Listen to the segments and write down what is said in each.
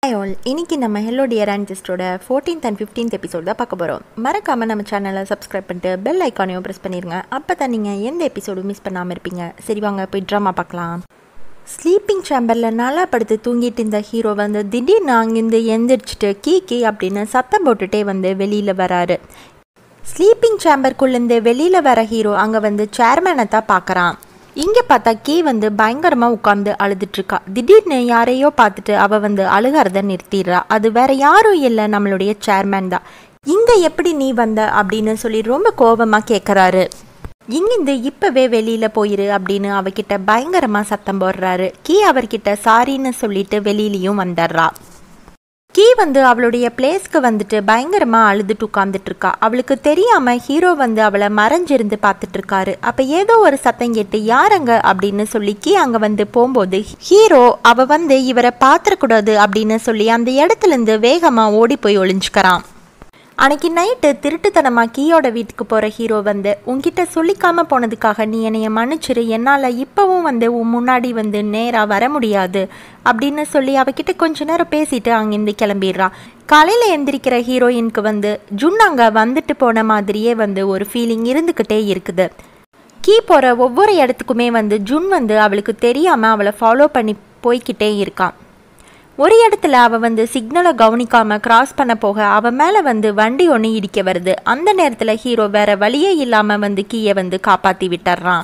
hi all இன்னைக்கு நம்ம hello dear ஆன்டிஸ்டோட ஃபோர்டீன்த் அண்ட் ஃபிஃப்டீன்த் எபிசோட் தான் பார்க்க போகிறோம் மறக்காமல் நம்ம சேனலை சப்ஸ்கிரைப் பண்ணிட்டு பெல் ஐக்கானையும் ப்ரெஸ் பண்ணிடுங்க அப்போ தான் நீங்கள் எந்த எபிசோடும் மிஸ் பண்ணாமல் இருப்பீங்க சரி வாங்க போய் ட்ராமா பார்க்கலாம் ஸ்லீப்பிங் சேம்பரில் நல்லா படுத்து தூங்கிட்டு இருந்த ஹீரோ வந்து திடீர்னு அங்கேருந்து எந்திரிச்சிட்டு கீ கீ அப்படின்னு சத்தம் போட்டுட்டே வந்து வெளியில் வராரு ஸ்லீப்பிங் சேம்பருக்குள்ளேருந்து வெளியில் வர ஹீரோ அங்கே வந்து சேர்மேனை தான் பார்க்குறான் இங்கே பார்த்தா கீ வந்து பயங்கரமாக உட்காந்து அழுதுட்ருக்கா திடீர்னு யாரையோ பார்த்துட்டு அவள் வந்து அழுகிறத நிறுத்திடுறா அது வேற யாரும் இல்லை நம்மளுடைய சேர்மேன் தான் இங்கே எப்படி நீ வந்த அப்படின்னு சொல்லி ரொம்ப கோபமாக கேட்குறாரு இங்கிருந்து இப்போவே வெளியில் போயிரு அப்படின்னு அவகிட்ட பயங்கரமாக சத்தம் போடுறாரு கீ அவர்கிட்ட சாரின்னு சொல்லிட்டு வெளியிலையும் வந்துடுறா கீ வந்து அவளுடைய பிளேஸ்க்கு வந்துட்டு பயங்கரமாக அழுதுட்டு உட்காந்துட்டு இருக்கா அவளுக்கு தெரியாம ஹீரோ வந்து அவளை மறைஞ்சிருந்து பார்த்துட்டு இருக்காரு அப்போ ஏதோ ஒரு சத்தம் கேட்டு யாரங்க அப்படின்னு சொல்லி கீ அங்கே வந்து போகும்போது ஹீரோ அவ வந்து இவரை பார்த்துடக்கூடாது அப்படின்னு சொல்லி அந்த இடத்துல இருந்து வேகமாக ஓடி போய் ஒளிஞ்சுக்கிறான் அன்னைக்கு நைட்டு திருட்டுத்தனமாக கீயோட வீட்டுக்கு போகிற ஹீரோ வந்து உன்கிட்ட சொல்லிக்காம போனதுக்காக நீ என்னைய மன்னிச்சிரு என்னால் இப்போவும் வந்து உன் முன்னாடி வந்து நேராக வர முடியாது அப்படின்னு சொல்லி அவகிட்ட கொஞ்ச நேரம் பேசிட்டு அங்கேருந்து கிளம்பிடுறான் காலையில் எந்திரிக்கிற ஹீரோயினுக்கு வந்து ஜுன் அங்கே வந்துட்டு போன மாதிரியே வந்து ஒரு ஃபீலிங் இருந்துக்கிட்டே இருக்குது கீ போகிற ஒவ்வொரு இடத்துக்குமே வந்து ஜுன் வந்து அவளுக்கு தெரியாமல் அவளை ஃபாலோ பண்ணி போய்கிட்டே இருக்கான் ஒரு இடத்துல அவ வந்து சிக்னலை கவனிக்காம கிராஸ் பண்ண போக அவ மேல வந்து வண்டி ஒன்று இடிக்க வருது அந்த நேரத்துல ஹீரோ வேற வழியே இல்லாம வந்து கீயை வந்து காப்பாத்தி விட்டுறான்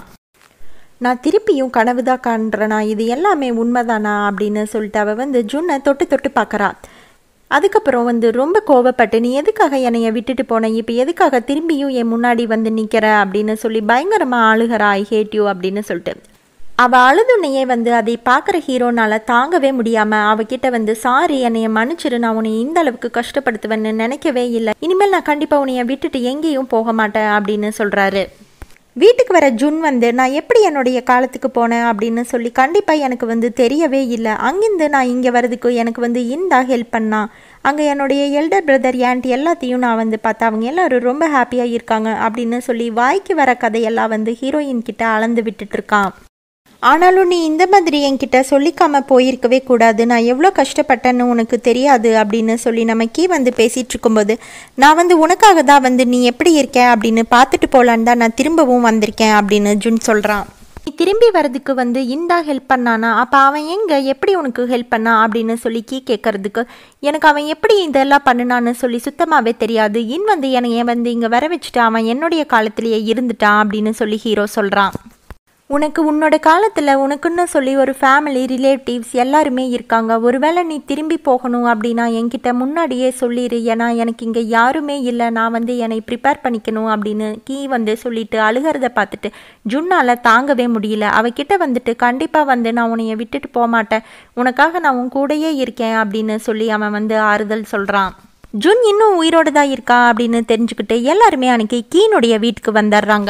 நான் திருப்பியும் கனவு தான் காண்றேனா இது எல்லாமே உண்மைதானா அப்படின்னு சொல்லிட்டு அவ வந்து ஜுன்னை தொட்டு தொட்டு பார்க்கறா அதுக்கப்புறம் வந்து ரொம்ப கோவப்பட்டு நீ எதுக்காக என்னைய விட்டுட்டு போன இப்போ எதுக்காக திரும்பியும் என் முன்னாடி வந்து நிற்கிற அப்படின்னு சொல்லி பயங்கரமாக அழுகிறா ஐ ஹேட் யூ அப்படின்னு சொல்லிட்டு அவள் அழுதுனையே வந்து அதை பார்க்குற ஹீரோனால தாங்கவே முடியாமல் அவகிட்ட வந்து சாரி என்னைய மன்னிச்சிரு நான் உன்னை இந்த அளவுக்கு கஷ்டப்படுத்துவேன்னு நினைக்கவே இல்லை இனிமேல் நான் கண்டிப்பாக உன்னைய விட்டுட்டு எங்கேயும் போக மாட்டேன் அப்படின்னு சொல்கிறாரு வீட்டுக்கு வர ஜுன் வந்து நான் எப்படி என்னுடைய காலத்துக்கு போனேன் அப்படின்னு சொல்லி கண்டிப்பாக எனக்கு வந்து தெரியவே இல்லை அங்கேருந்து நான் இங்கே வரதுக்கு எனக்கு வந்து இந்தா ஹெல்ப் பண்ணா அங்கே என்னுடைய எல்டர் பிரதர் ஆண்ட் எல்லாத்தையும் நான் வந்து பார்த்தா அவங்க எல்லாரும் ரொம்ப ஹாப்பியாக இருக்காங்க அப்படின்னு சொல்லி வாய்க்கு வர கதையெல்லாம் வந்து ஹீரோயின் கிட்ட அளந்து விட்டுட்டு இருக்கான் ஆனாலும் நீ இந்த மாதிரி என்கிட்ட சொல்லிக்காம போயிருக்கவே கூடாது நான் எவ்வளோ கஷ்டப்பட்டேன்னு உனக்கு தெரியாது அப்படின்னு சொல்லி நம்ம கீ வந்து பேசிகிட்டு இருக்கும்போது நான் வந்து உனக்காக தான் வந்து நீ எப்படி இருக்க அப்படின்னு பார்த்துட்டு போகலான்னு தான் நான் திரும்பவும் வந்திருக்கேன் அப்படின்னு ஜுன் சொல்கிறான் நீ திரும்பி வரதுக்கு வந்து இந்தா ஹெல்ப் பண்ணானா அப்போ அவன் எங்கே எப்படி உனக்கு ஹெல்ப் பண்ணா அப்படின்னு சொல்லி கீ கேட்கறதுக்கு எனக்கு அவன் எப்படி இதெல்லாம் பண்ணுனான்னு சொல்லி சுத்தமாகவே தெரியாது இன் வந்து என்னைய வந்து இங்கே வர வச்சுட்டு அவன் என்னுடைய காலத்திலேயே இருந்துட்டான் அப்படின்னு சொல்லி ஹீரோ சொல்கிறான் உனக்கு உன்னோட காலத்தில் உனக்குன்னு சொல்லி ஒரு ஃபேமிலி ரிலேட்டிவ்ஸ் எல்லாருமே இருக்காங்க ஒருவேளை நீ திரும்பி போகணும் அப்படின்னா என்கிட்ட முன்னாடியே சொல்லிடு ஏன்னா எனக்கு இங்கே யாருமே இல்லை நான் வந்து என்னை ப்ரிப்பேர் பண்ணிக்கணும் அப்படின்னு கீ வந்து சொல்லிட்டு அழுகிறத பார்த்துட்டு ஜுன்னால் தாங்கவே முடியல அவகிட்ட வந்துட்டு கண்டிப்பாக வந்து நான் உன்னைய விட்டுட்டு போக மாட்டேன் உனக்காக நான் உன் கூடயே இருக்கேன் அப்படின்னு சொல்லி அவன் வந்து ஆறுதல் சொல்கிறான் ஜுன் இன்னும் உயிரோடு தான் இருக்கா அப்படின்னு தெரிஞ்சுக்கிட்டு எல்லாருமே அன்னைக்கு கீனுடைய வீட்டுக்கு வந்துடுறாங்க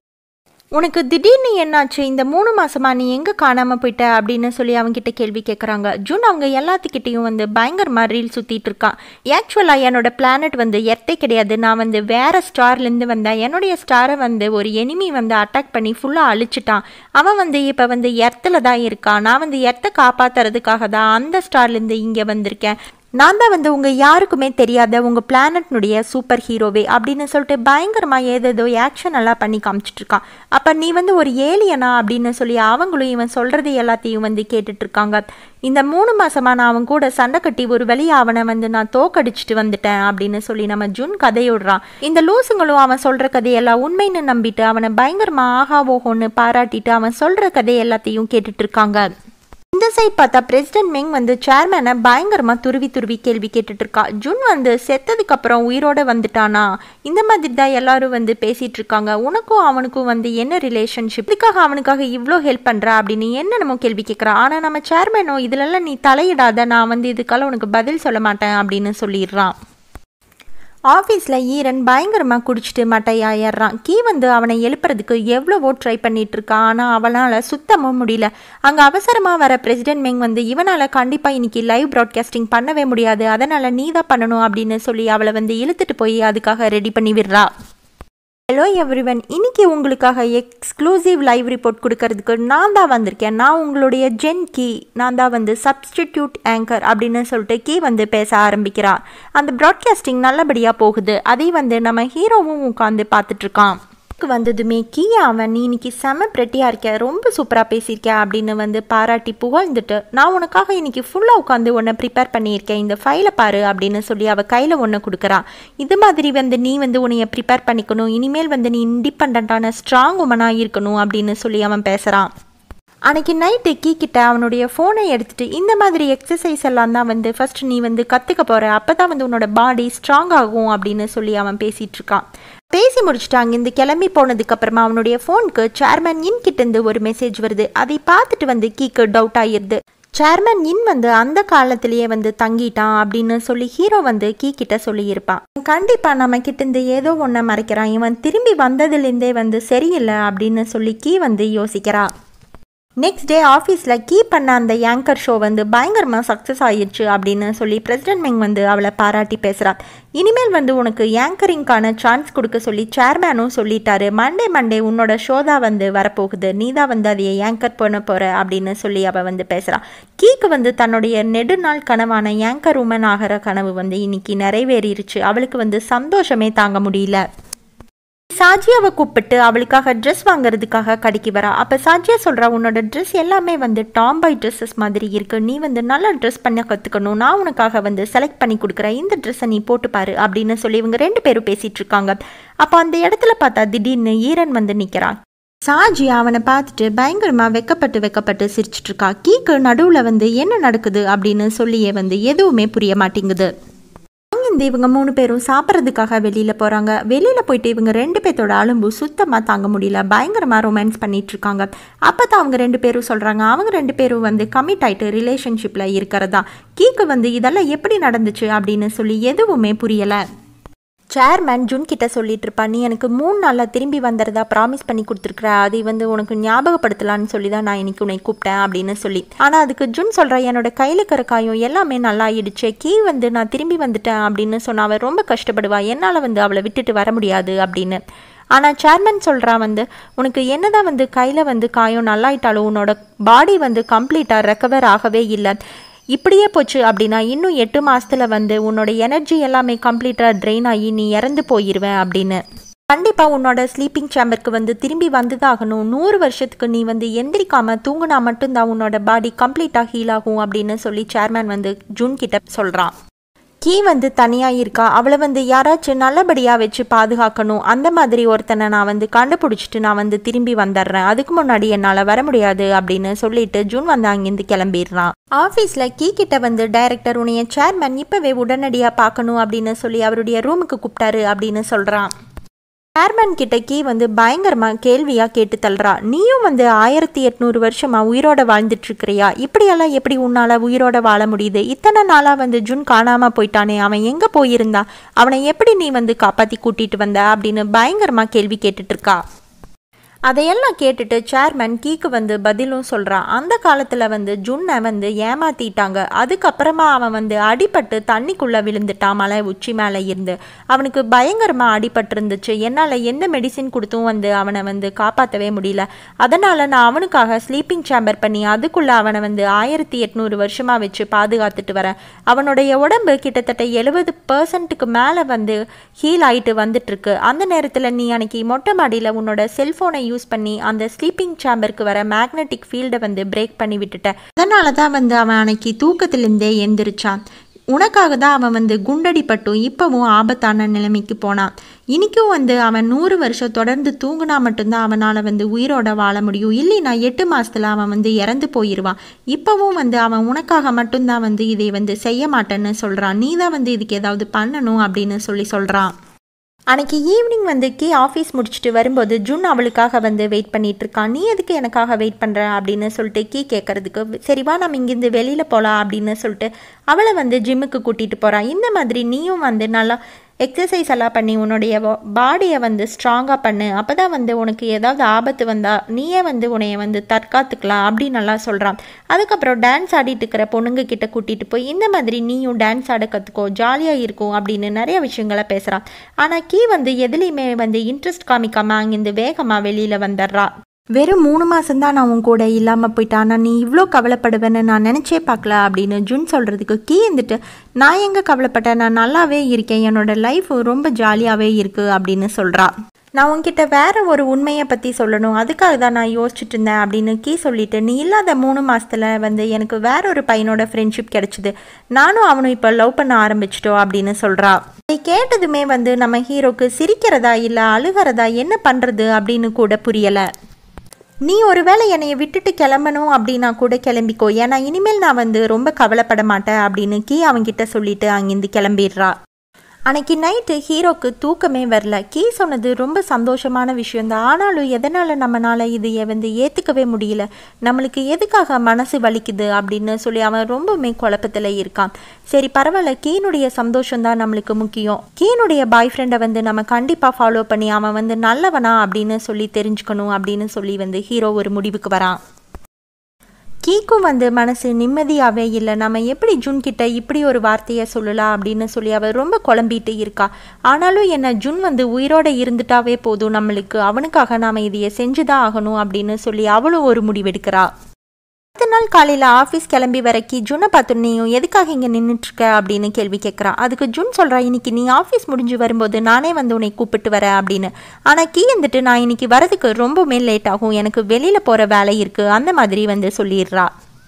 உனக்கு திடீர்னு என்னாச்சு இந்த மூணு மாசமா நீ எங்கே காணாமல் போயிட்ட அப்படின்னு சொல்லி அவங்ககிட்ட கேள்வி கேட்குறாங்க ஜூன் அவங்க எல்லாத்துக்கிட்டையும் வந்து பயங்கரமாக ரீல் சுற்றிட்டு இருக்கான் ஆக்சுவலாக என்னோட பிளானட் வந்து எர்த்தே கிடையாது நான் வந்து வேற ஸ்டார்லேருந்து வந்தேன் என்னுடைய ஸ்டாரை வந்து ஒரு எனிமி வந்து அட்டாக் பண்ணி ஃபுல்லாக அழிச்சிட்டான் அவன் வந்து இப்போ வந்து எர்த்தில் தான் இருக்கான் நான் வந்து எர்த்தை காப்பாற்றுறதுக்காக தான் அந்த ஸ்டார்லேருந்து இங்கே வந்திருக்கேன் நான் தான் வந்து உங்கள் யாருக்குமே தெரியாத உங்கள் பிளானட்னுடைய சூப்பர் ஹீரோவே அப்படின்னு சொல்லிட்டு பயங்கரமாக ஏதேதோ ஆக்ஷன் எல்லாம் பண்ணி காமிச்சிட்டு இருக்கான் அப்போ நீ வந்து ஒரு ஏலியனா அப்படின்னு சொல்லி அவங்களும் இவன் சொல்கிறது எல்லாத்தையும் வந்து கேட்டுட்டு இருக்காங்க இந்த மூணு மாசமா நான் அவன் கூட சண்டை கட்டி ஒரு வழியா அவனை வந்து நான் தோக்கடிச்சிட்டு வந்துட்டேன் அப்படின்னு சொல்லி நம்ம ஜூன் கதையோடுறான் இந்த லூசுங்களும் அவன் சொல்ற கதையெல்லாம் உண்மைன்னு நம்பிட்டு அவனை பயங்கரமா ஆஹா ஓஹோன்னு பாராட்டிட்டு அவன் சொல்ற கதை எல்லாத்தையும் கேட்டுட்டு இருக்காங்க இந்த சைட் பார்த்தா பிரசிடென்ட் மெங் வந்து சேர்மேனை பயங்கரமா துருவி துருவி கேள்வி கேட்டுட்டு இருக்கா ஜுன் வந்து செத்ததுக்கு அப்புறம் உயிரோட வந்துட்டானா இந்த மாதிரி தான் எல்லாரும் வந்து பேசிட்டு இருக்காங்க உனக்கும் அவனுக்கும் வந்து என்ன ரிலேஷன்ஷிப் இதுக்காக அவனுக்காக இவ்வளோ ஹெல்ப் பண்ற அப்படின்னு என்ன நம்ம கேள்வி கேட்குறா ஆனா நம்ம சேர்மேனோ இதுலலாம் நீ தலையிடாத நான் வந்து இதுக்கெல்லாம் உனக்கு பதில் சொல்ல மாட்டேன் அப்படின்னு சொல்லிடுறான் ஆஃபீஸில் ஈரன் பயங்கரமாக குடிச்சிட்டு மட்டையாயிடுறான் கீ வந்து அவனை எழுப்புறதுக்கு எவ்வளவோ ட்ரை பண்ணிட்டு இருக்கான் ஆனால் அவனால் சுத்தமாக முடியல அங்கே அவசரமாக வர பிரசிடென்ட் மெங் வந்து இவனால் கண்டிப்பாக இன்னைக்கு லைவ் ப்ராட்காஸ்டிங் பண்ணவே முடியாது அதனால் நீ தான் பண்ணணும் அப்படின்னு சொல்லி அவளை வந்து இழுத்துட்டு போய் அதுக்காக ரெடி பண்ணி விடுறா ஹலோ எவ்ரிவன் இன்னைக்கு உங்களுக்காக எக்ஸ்க்ளூசிவ் லைவ் ரிப்போர்ட் கொடுக்கறதுக்கு நான் தான் வந்திருக்கேன் நான் உங்களுடைய ஜென் கீ நான் தான் வந்து சப்ஸ்டிடியூட் ஆங்கர் அப்படின்னு சொல்லிட்டு கீ வந்து பேச ஆரம்பிக்கிறா அந்த ப்ராட்காஸ்டிங் நல்லபடியாக போகுது அதை வந்து நம்ம ஹீரோவும் உட்காந்து பார்த்துட்ருக்கான் வந்ததுமே கீயா அவன் நீ இன்னைக்கு செம பிரெட்டியாக இருக்க ரொம்ப சூப்பராக பேசியிருக்க அப்படின்னு வந்து பாராட்டி புகழ்ந்துட்டு நான் உனக்காக இன்னைக்கு ஃபுல்லாக உட்காந்து உன்னை ப்ரிப்பேர் பண்ணியிருக்கேன் இந்த ஃபைலை பாரு அப்படின்னு சொல்லி அவள் கையில் ஒன்று கொடுக்குறா இது மாதிரி வந்து நீ வந்து உன்னைய ப்ரிப்பேர் பண்ணிக்கணும் இனிமேல் வந்து நீ இண்டிபெண்ட்டான ஸ்ட்ராங் உமனாக இருக்கணும் அப்படின்னு சொல்லி அவன் பேசுகிறான் அன்னைக்கு நைட்டு கீ கிட்ட அவனுடைய ஃபோனை எடுத்துட்டு இந்த மாதிரி எக்ஸசைஸ் எல்லாம் தான் வந்து ஃபர்ஸ்ட் நீ வந்து கற்றுக்க போகிற அப்போ தான் வந்து உன்னோட பாடி ஸ்ட்ராங் ஆகும் அப்படின்னு சொல்லி அவன் பேசிகிட்டு இருக்கான் பேசி முடிச்சுட்டு அங்கேருந்து கிளம்பி போனதுக்கு அப்புறமா அவனுடைய ஃபோனுக்கு சேர்மன் இன் கிட்டேருந்து ஒரு மெசேஜ் வருது அதை பார்த்துட்டு வந்து கீக்கு டவுட் ஆகிருது சேர்மன் இன் வந்து அந்த காலத்திலேயே வந்து தங்கிட்டான் அப்படின்னு சொல்லி ஹீரோ வந்து கீ கிட்ட சொல்லியிருப்பான் கண்டிப்பாக நம்ம கிட்டேருந்து ஏதோ ஒன்றை மறைக்கிறான் இவன் திரும்பி வந்ததுலேருந்தே வந்து சரியில்லை அப்படின்னு சொல்லி கீ வந்து யோசிக்கிறா நெக்ஸ்ட் டே ஆஃபீஸில் கீ பண்ண அந்த ஏங்கர் ஷோ வந்து பயங்கரமாக சக்ஸஸ் ஆயிடுச்சு அப்படின்னு சொல்லி பிரசிடென்ட் மெங் வந்து அவளை பாராட்டி பேசுகிறான் இனிமேல் வந்து உனக்கு ஏங்கரிங்க்கான சான்ஸ் கொடுக்க சொல்லி சேர்மேனும் சொல்லிட்டாரு மண்டே மண்டே உன்னோட ஷோ தான் வந்து வரப்போகுது நீ தான் வந்து அதையை ஏங்கர் பண்ண போகிற அப்படின்னு சொல்லி அவள் வந்து பேசுகிறான் கீக்கு வந்து தன்னுடைய நெடுநாள் கனவான ஏங்கர் உமன் ஆகிற கனவு வந்து இன்னைக்கு நிறைவேறிடுச்சு அவளுக்கு வந்து சந்தோஷமே தாங்க முடியல சாஜியாவை கூப்பிட்டு அவளுக்காக ட்ரெஸ் வாங்குறதுக்காக கடைக்கு வரா அப்போ சாஜியா சொல்கிறா உன்னோட ட்ரெஸ் எல்லாமே வந்து டாம்பாய் ட்ரெஸ்ஸஸ் மாதிரி இருக்கு நீ வந்து நல்லா ட்ரெஸ் பண்ண கற்றுக்கணும் நான் உனக்காக வந்து செலக்ட் பண்ணி கொடுக்குறேன் இந்த ட்ரெஸ்ஸை நீ போட்டுப்பாரு அப்படின்னு சொல்லி இவங்க ரெண்டு பேரும் பேசிகிட்டு இருக்காங்க அப்போ அந்த இடத்துல பார்த்தா திடீர்னு ஈரன் வந்து நிற்கிறான் சாஜி அவனை பார்த்துட்டு பயங்கரமாக வெக்கப்பட்டு வெக்கப்பட்டு சிரிச்சிட்டு இருக்கா கீக்கு நடுவில் வந்து என்ன நடக்குது அப்படின்னு சொல்லியே வந்து எதுவுமே புரிய மாட்டேங்குது அங்கேருந்து இவங்க மூணு பேரும் சாப்பிட்றதுக்காக வெளியில் போகிறாங்க வெளியில் போயிட்டு இவங்க ரெண்டு பேர்த்தோட அலும்பு சுத்தமாக தாங்க முடியல பயங்கரமாக ரொமான்ஸ் பண்ணிட்டு இருக்காங்க அப்போ தான் அவங்க ரெண்டு பேரும் சொல்கிறாங்க அவங்க ரெண்டு பேரும் வந்து கமிட் ஆகிட்டு ரிலேஷன்ஷிப்பில் இருக்கிறதா கீக்கு வந்து இதெல்லாம் எப்படி நடந்துச்சு அப்படின்னு சொல்லி எதுவுமே புரியலை சேர்மேன் ஜூன் கிட்ட சொல்லிட்டு இருப்பா நீ எனக்கு மூணு நாளில் திரும்பி வந்துடுறதா ப்ராமிஸ் பண்ணி கொடுத்துருக்குற அதை வந்து உனக்கு ஞாபகப்படுத்தலான்னு சொல்லி தான் நான் இன்னைக்கு உன்னை கூப்பிட்டேன் அப்படின்னு சொல்லி ஆனால் அதுக்கு ஜூன் சொல்கிறா என்னோட கையில் இருக்கிற காயம் எல்லாமே நல்லா ஆயிடுச்சு கீ வந்து நான் திரும்பி வந்துட்டேன் அப்படின்னு சொன்ன அவள் ரொம்ப கஷ்டப்படுவா என்னால் வந்து அவளை விட்டுட்டு வர முடியாது அப்படின்னு ஆனால் சேர்மன் சொல்கிறா வந்து உனக்கு என்னதான் வந்து கையில் வந்து காயம் நல்லாயிட்டாலும் உன்னோட பாடி வந்து கம்ப்ளீட்டாக ரெக்கவர் ஆகவே இல்லை இப்படியே போச்சு அப்படின்னா இன்னும் எட்டு மாசத்துல வந்து உன்னோட எனர்ஜி எல்லாமே கம்ப்ளீட்டாக ட்ரெயின் ஆகி நீ இறந்து போயிடுவேன் அப்படின்னு கண்டிப்பாக உன்னோட ஸ்லீப்பிங் சேம்பருக்கு வந்து திரும்பி வந்துதாகணும் நூறு வருஷத்துக்கு நீ வந்து எந்திரிக்காம தூங்குனா மட்டும்தான் உன்னோட பாடி கம்ப்ளீட்டாக ஹீல் ஆகும் அப்படின்னு சொல்லி சேர்மேன் வந்து ஜூன் கிட்ட சொல்கிறான் கீ வந்து தனியாக இருக்கா அவளை வந்து யாராச்சும் நல்லபடியாக வச்சு பாதுகாக்கணும் அந்த மாதிரி ஒருத்தனை நான் வந்து கண்டுபிடிச்சிட்டு நான் வந்து திரும்பி வந்துடுறேன் அதுக்கு முன்னாடி என்னால் வர முடியாது அப்படின்னு சொல்லிட்டு ஜூன் வந்து அங்கேருந்து கிளம்பிடுறான் ஆஃபீஸில் கீ கிட்ட வந்து டைரக்டர் உன்னைய சேர்மன் இப்போவே உடனடியாக பார்க்கணும் அப்படின்னு சொல்லி அவருடைய ரூமுக்கு கூப்பிட்டாரு அப்படின்னு சொல்கிறான் சேர்மன் கிட்ட கீ வந்து பயங்கரமாக கேள்வியாக கேட்டு தள்ளுறா நீயும் வந்து ஆயிரத்தி எட்நூறு வருஷமாக உயிரோட வாழ்ந்துட்டு இருக்கிறியா இப்படியெல்லாம் எப்படி உன்னால் உயிரோட வாழ முடியுது இத்தனை நாளாக வந்து ஜுன் காணாமல் போயிட்டானே அவன் எங்கே போயிருந்தா அவனை எப்படி நீ வந்து காப்பாற்றி கூட்டிகிட்டு வந்த அப்படின்னு பயங்கரமாக கேள்வி கேட்டுட்டு இருக்கா அதையெல்லாம் கேட்டுட்டு சேர்மன் கீக்கு வந்து பதிலும் சொல்கிறான் அந்த காலத்தில் வந்து ஜுன்னை வந்து ஏமாத்திட்டாங்க அதுக்கப்புறமா அவன் வந்து அடிபட்டு தண்ணிக்குள்ளே விழுந்துட்டான் மலை உச்சி மேலே இருந்து அவனுக்கு பயங்கரமாக அடிபட்டு இருந்துச்சு என்னால் எந்த மெடிசின் கொடுத்தும் வந்து அவனை வந்து காப்பாற்றவே முடியல அதனால் நான் அவனுக்காக ஸ்லீப்பிங் சேம்பர் பண்ணி அதுக்குள்ளே அவனை வந்து ஆயிரத்தி எட்நூறு வருஷமாக வச்சு பாதுகாத்துட்டு வரேன் அவனுடைய உடம்பு கிட்டத்தட்ட எழுபது பர்சன்ட்டுக்கு மேலே வந்து ஹீல் ஆகிட்டு வந்துட்டுருக்கு அந்த நேரத்தில் நீ அன்னைக்கு மொட்டை மாடியில் உன்னோட செல்ஃபோனை யூஸ் பண்ணி அந்த ஸ்லீப்பிங் சேம்பருக்கு வர மேக்னெட்டிக் ஃபீல்டை வந்து பிரேக் பண்ணி விட்டுட்டேன் அதனால தான் வந்து அவன் அன்னைக்கு தூக்கத்திலிருந்தே எந்திரிச்சான் உனக்காக தான் அவன் வந்து குண்டடிப்பட்டும் இப்போவும் ஆபத்தான நிலைமைக்கு போனான் இன்றைக்கும் வந்து அவன் நூறு வருஷம் தொடர்ந்து தூங்குனா மட்டும்தான் அவனால் வந்து உயிரோட வாழ முடியும் இல்லைனா எட்டு மாதத்தில் அவன் வந்து இறந்து போயிடுவான் இப்போவும் வந்து அவன் உனக்காக மட்டும்தான் வந்து இதை வந்து செய்ய மாட்டேன்னு சொல்கிறான் நீ தான் வந்து இதுக்கு ஏதாவது பண்ணணும் அப்படின்னு சொல்லி சொல்கிறான் அன்னைக்கு ஈவினிங் வந்து கே ஆஃபீஸ் முடிச்சுட்டு வரும்போது ஜுன் அவளுக்காக வந்து வெயிட் பண்ணிட்டு இருக்கான் நீ எதுக்கு எனக்காக வெயிட் பண்ணுற அப்படின்னு சொல்லிட்டு கீ கேட்கறதுக்கு சரிவா நம்ம இங்கேருந்து வெளியில் போகலாம் அப்படின்னு சொல்லிட்டு அவளை வந்து ஜிம்முக்கு கூட்டிகிட்டு போகிறான் இந்த மாதிரி நீயும் வந்து நல்லா எக்ஸசைஸ் எல்லாம் பண்ணி உன்னுடைய பாடியை வந்து ஸ்ட்ராங்காக பண்ணு அப்போ தான் வந்து உனக்கு ஏதாவது ஆபத்து வந்தால் நீயே வந்து உன்னைய வந்து தற்காத்துக்கலாம் அப்படின்னு நல்லா சொல்கிறான் அதுக்கப்புறம் டான்ஸ் ஆடிட்டு இருக்கிற பொண்ணுங்க கிட்ட கூட்டிகிட்டு போய் இந்த மாதிரி நீயும் டான்ஸ் ஆட கற்றுக்கோ ஜாலியாக இருக்கும் அப்படின்னு நிறைய விஷயங்களை பேசுகிறான் ஆனால் கீ வந்து எதுலேயுமே வந்து இன்ட்ரெஸ்ட் காமிக்காமல் அங்கேருந்து வேகமாக வெளியில் வந்துடுறா வெறும் மூணு மாதம்தான் நான் உன் கூட இல்லாமல் போயிட்டான் நான் நீ இவ்வளோ கவலைப்படுவேன்னு நான் நினச்சே பார்க்கல அப்படின்னு ஜுன் சொல்கிறதுக்கு கீ இருந்துட்டு நான் எங்கே கவலைப்பட்டேன் நான் நல்லாவே இருக்கேன் என்னோட லைஃப் ரொம்ப ஜாலியாகவே இருக்குது அப்படின்னு சொல்கிறா நான் உன்கிட்ட வேற ஒரு உண்மையை பற்றி சொல்லணும் அதுக்காக தான் நான் யோசிச்சுட்டு இருந்தேன் அப்படின்னு கீ சொல்லிட்டு நீ இல்லாத மூணு மாசத்துல வந்து எனக்கு வேற ஒரு பையனோட ஃப்ரெண்ட்ஷிப் கிடைச்சிது நானும் அவனும் இப்போ லவ் பண்ண ஆரம்பிச்சிட்டோம் அப்படின்னு சொல்கிறா இதை கேட்டதுமே வந்து நம்ம ஹீரோக்கு சிரிக்கிறதா இல்லை அழுகிறதா என்ன பண்ணுறது அப்படின்னு கூட புரியலை நீ ஒருவேளை என்னைய விட்டுட்டு கிளம்பணும் அப்படின்னா கூட கிளம்பிக்கோ ஏன்னா இனிமேல் நான் வந்து ரொம்ப கவலைப்பட மாட்டேன் அப்படின்னு கீ அவன்கிட்ட சொல்லிட்டு அங்கிருந்து கிளம்பிடுறா அன்னைக்கு நைட்டு ஹீரோக்கு தூக்கமே வரல கீ சொன்னது ரொம்ப சந்தோஷமான விஷயந்தான் ஆனாலும் எதனால் நம்மளால் இது வந்து ஏற்றுக்கவே முடியல நம்மளுக்கு எதுக்காக மனசு வலிக்குது அப்படின்னு சொல்லி அவன் ரொம்பவுமே குழப்பத்தில் இருக்கான் சரி பரவாயில்ல கீனுடைய சந்தோஷம்தான் நம்மளுக்கு முக்கியம் கீனுடைய பாய் ஃப்ரெண்டை வந்து நம்ம கண்டிப்பாக ஃபாலோ பண்ணி அவன் வந்து நல்லவனா அப்படின்னு சொல்லி தெரிஞ்சுக்கணும் அப்படின்னு சொல்லி வந்து ஹீரோ ஒரு முடிவுக்கு வரான் கீக்கும் வந்து மனசு நிம்மதியாகவே இல்லை நம்ம எப்படி ஜுன் கிட்ட இப்படி ஒரு வார்த்தையை சொல்லலாம் அப்படின்னு சொல்லி அவள் ரொம்ப குழம்பிட்டு இருக்கா ஆனாலும் என்ன ஜுன் வந்து உயிரோட இருந்துட்டாவே போதும் நம்மளுக்கு அவனுக்காக நாம் இதையை செஞ்சுதான் ஆகணும் அப்படின்னு சொல்லி அவளும் ஒரு முடிவெடுக்கிறா அடுத்த நாள் காலையில் ஆஃபீஸ் கிளம்பி வரக்கி ஜுனை பார்த்து நீயும் எதுக்காக இங்கே நின்றுட்டுருக்க அப்படின்னு கேள்வி கேட்குறான் அதுக்கு ஜுன் சொல்கிறா இன்னைக்கு நீ ஆஃபீஸ் முடிஞ்சு வரும்போது நானே வந்து உன்னை கூப்பிட்டு வரேன் அப்படின்னு ஆனால் கீ வந்துட்டு நான் இன்னைக்கு வரதுக்கு ரொம்பவுமே லேட் ஆகும் எனக்கு வெளியில் போகிற வேலை இருக்குது அந்த மாதிரி வந்து சொல்லிடுறா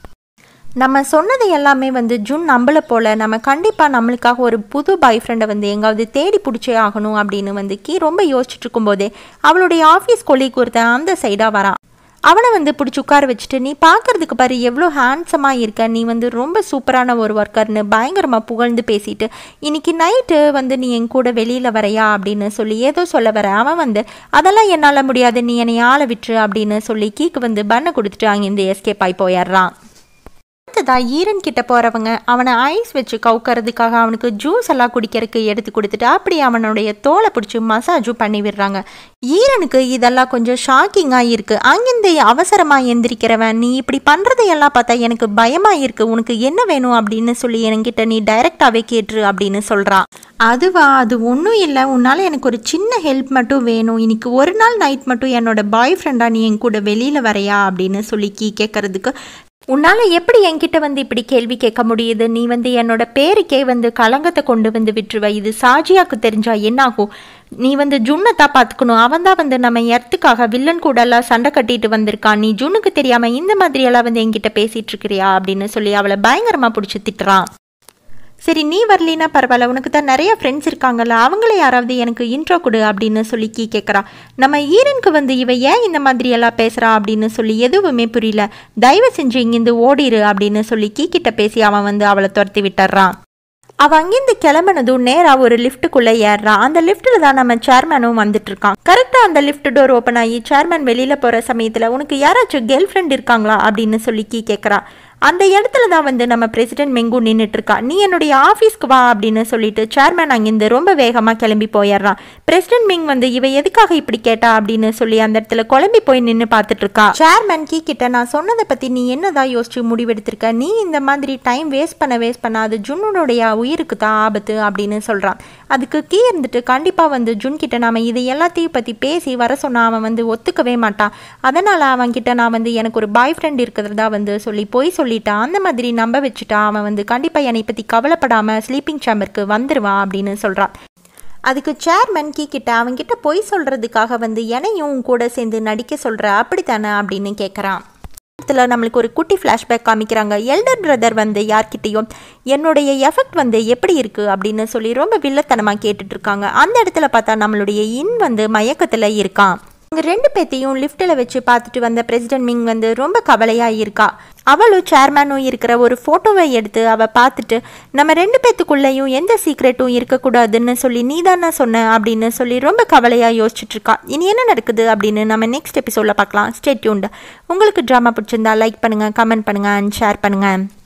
நம்ம சொன்னது எல்லாமே வந்து ஜூன் நம்மளை போல் நம்ம கண்டிப்பாக நம்மளுக்காக ஒரு புது பாய் ஃப்ரெண்டை வந்து எங்காவது தேடி பிடிச்சே ஆகணும் அப்படின்னு வந்து கீ ரொம்ப யோசிச்சுட்டு இருக்கும்போதே அவளுடைய ஆஃபீஸ் கொலிக்கு ஒருத்தன் அந்த சைடாக வரான் அவனை வந்து பிடிச்சி உட்கார வச்சுட்டு நீ பார்க்கறதுக்கு பாரு எவ்வளோ ஹேண்ட்ஸமாக இருக்க நீ வந்து ரொம்ப சூப்பரான ஒரு ஒர்க்கர்னு பயங்கரமாக புகழ்ந்து பேசிட்டு இன்னைக்கு நைட்டு வந்து நீ என் கூட வெளியில் வரையா அப்படின்னு சொல்லி ஏதோ சொல்ல வர அவன் வந்து அதெல்லாம் என்னால் முடியாது நீ என்னை ஆளை விட்டுரு அப்படின்னு சொல்லி கீக்கு வந்து பண்ணை கொடுத்துட்டு அங்கேருந்து எஸ்கேப் ஆகி போயிடுறான் அடுத்ததா ஈரன் கிட்ட போறவங்க அவனை ஐஸ் வச்சு கவுக்கறதுக்காக அவனுக்கு ஜூஸ் எல்லாம் குடிக்கிறதுக்கு எடுத்து கொடுத்துட்டு அப்படி அவனுடைய தோலை பிடிச்சி மசாஜும் பண்ணி விடுறாங்க ஈரனுக்கு இதெல்லாம் கொஞ்சம் ஷாக்கிங்காக இருக்கு அங்கிருந்து அவசரமா எந்திரிக்கிறவன் நீ இப்படி பண்றதையெல்லாம் பார்த்தா எனக்கு பயமா இருக்கு உனக்கு என்ன வேணும் அப்படின்னு சொல்லி என்கிட்ட நீ டைரக்டாவே கேட்டுரு அப்படின்னு சொல்றான் அதுவா அது ஒன்றும் இல்லை உன்னால் எனக்கு ஒரு சின்ன ஹெல்ப் மட்டும் வேணும் இன்னைக்கு ஒரு நாள் நைட் மட்டும் என்னோட பாய் ஃப்ரெண்டா நீ என் கூட வெளியில் வரையா அப்படின்னு சொல்லி கீ கேட்கறதுக்கு உன்னால் எப்படி என்கிட்ட வந்து இப்படி கேள்வி கேட்க முடியுது நீ வந்து என்னோட பேருக்கே வந்து களங்கத்தை கொண்டு வந்து விட்டுருவ இது சாஜியாக்கு தெரிஞ்சா என்னாகும் நீ வந்து ஜுன்னை தான் பார்த்துக்கணும் அவன் தான் வந்து நம்ம எர்த்துக்காக வில்லன் கூட எல்லாம் சண்டை கட்டிட்டு வந்திருக்கான் நீ ஜுன்னுக்கு தெரியாம இந்த மாதிரி எல்லாம் வந்து என்கிட்ட பேசிட்டு இருக்கிறியா அப்படின்னு சொல்லி அவளை பயங்கரமா பிடிச்சி திட்டுறான் சரி நீ வரலினா பரவாயில்ல உனக்கு தான் நிறைய ஃப்ரெண்ட்ஸ் இருக்காங்கல்ல அவங்கள யாராவது எனக்கு இன்ட்ரோ கொடு அப்படின்னு சொல்லி கீ கேட்குறா நம்ம ஈரனுக்கு வந்து இவ ஏன் இந்த மாதிரி எல்லாம் பேசுகிறா அப்படின்னு சொல்லி எதுவுமே புரியல தயவு செஞ்சு இங்கேருந்து ஓடிரு அப்படின்னு சொல்லி கீ கிட்ட பேசி அவன் வந்து அவளை துரத்தி விட்டுறான் அவ அங்கிருந்து கிளம்பினதும் நேரா ஒரு லிஃப்ட்டுக்குள்ள ஏறுறான் அந்த லிஃப்ட்ல தான் நம்ம சேர்மேனும் வந்துட்டு இருக்கான் கரெக்டா அந்த லிஃப்ட் டோர் ஓப்பன் ஆகி சேர்மேன் வெளியில போற சமயத்துல உனக்கு யாராச்சும் கேர்ள் ஃப்ரெண்ட் இருக்காங்களா அப்படின்னு சொல்லி கீ கேட்கறா அந்த இடத்துல தான் வந்து நம்ம பிரசிடென்ட் மெங்கு நின்றுட்டு இருக்கா நீ என்னுடைய ஆஃபீஸ்க்கு வா அப்படின்னு சொல்லிட்டு சேர்மேன் அங்கிருந்து ரொம்ப வேகமாக கிளம்பி போயிடுறான் பிரசிடென்ட் மெங் வந்து இவ எதுக்காக இப்படி கேட்டா அப்படின்னு சொல்லி அந்த இடத்துல குழம்பி போய் நின்று பார்த்துட்டு இருக்கா சேர்மேன் கீ கிட்ட நான் சொன்னதை பற்றி நீ என்னதான் யோசிச்சு முடிவெடுத்திருக்க நீ இந்த மாதிரி டைம் வேஸ்ட் பண்ண வேஸ்ட் பண்ண அது ஜுன்னுடைய உயிருக்கு தான் ஆபத்து அப்படின்னு சொல்கிறான் அதுக்கு கீ இருந்துட்டு கண்டிப்பாக வந்து ஜுன் கிட்ட நாம இது எல்லாத்தையும் பற்றி பேசி வர சொன்னா அவன் வந்து ஒத்துக்கவே மாட்டான் அதனால் அவன் கிட்ட நான் வந்து எனக்கு ஒரு பாய் ஃப்ரெண்ட் இருக்கிறதா வந்து சொல்லி போய் சொல்லிட்டான் அந்த மாதிரி நம்ப வச்சுட்டான் அவன் வந்து கண்டிப்பாக என்னை பற்றி கவலைப்படாமல் ஸ்லீப்பிங் சேம்பருக்கு வந்துடுவான் அப்படின்னு சொல்கிறான் அதுக்கு சேர்மன் கீ கிட்ட அவன்கிட்ட பொய் சொல்கிறதுக்காக வந்து என்னையும் உன் கூட சேர்ந்து நடிக்க சொல்கிற அப்படித்தானே அப்படின்னு கேட்குறான் இடத்துல நம்மளுக்கு ஒரு குட்டி ஃப்ளாஷ்பேக் காமிக்கிறாங்க எல்டர் பிரதர் வந்து யார்கிட்டயும் என்னுடைய எஃபெக்ட் வந்து எப்படி இருக்குது அப்படின்னு சொல்லி ரொம்ப வில்லத்தனமாக கேட்டுட்டு இருக்காங்க அந்த இடத்துல பார்த்தா நம்மளுடைய இன் வந்து மயக்கத்தில் இருக்கான் அவங்க ரெண்டு பேத்தையும் லிஃப்ட்டில் வச்சு பார்த்துட்டு வந்த பிரசிடென்ட் மிங் வந்து ரொம்ப கவலையாக இருக்கா அவளும் சேர்மேனும் இருக்கிற ஒரு ஃபோட்டோவை எடுத்து அவள் பார்த்துட்டு நம்ம ரெண்டு பேத்துக்குள்ளேயும் எந்த சீக்ரெட்டும் இருக்கக்கூடாதுன்னு சொல்லி நீ தானே சொன்ன அப்படின்னு சொல்லி ரொம்ப கவலையாக யோசிச்சுட்டு இருக்கா இனி என்ன நடக்குது அப்படின்னு நம்ம நெக்ஸ்ட் எபிசோடில் பார்க்கலாம் ஸ்டேட்யூண்ட் உங்களுக்கு ட்ராமா பிடிச்சிருந்தா லைக் பண்ணுங்கள் கமெண்ட் பண்ணுங்கள் அண்ட் ஷேர் பண்ணுங்கள்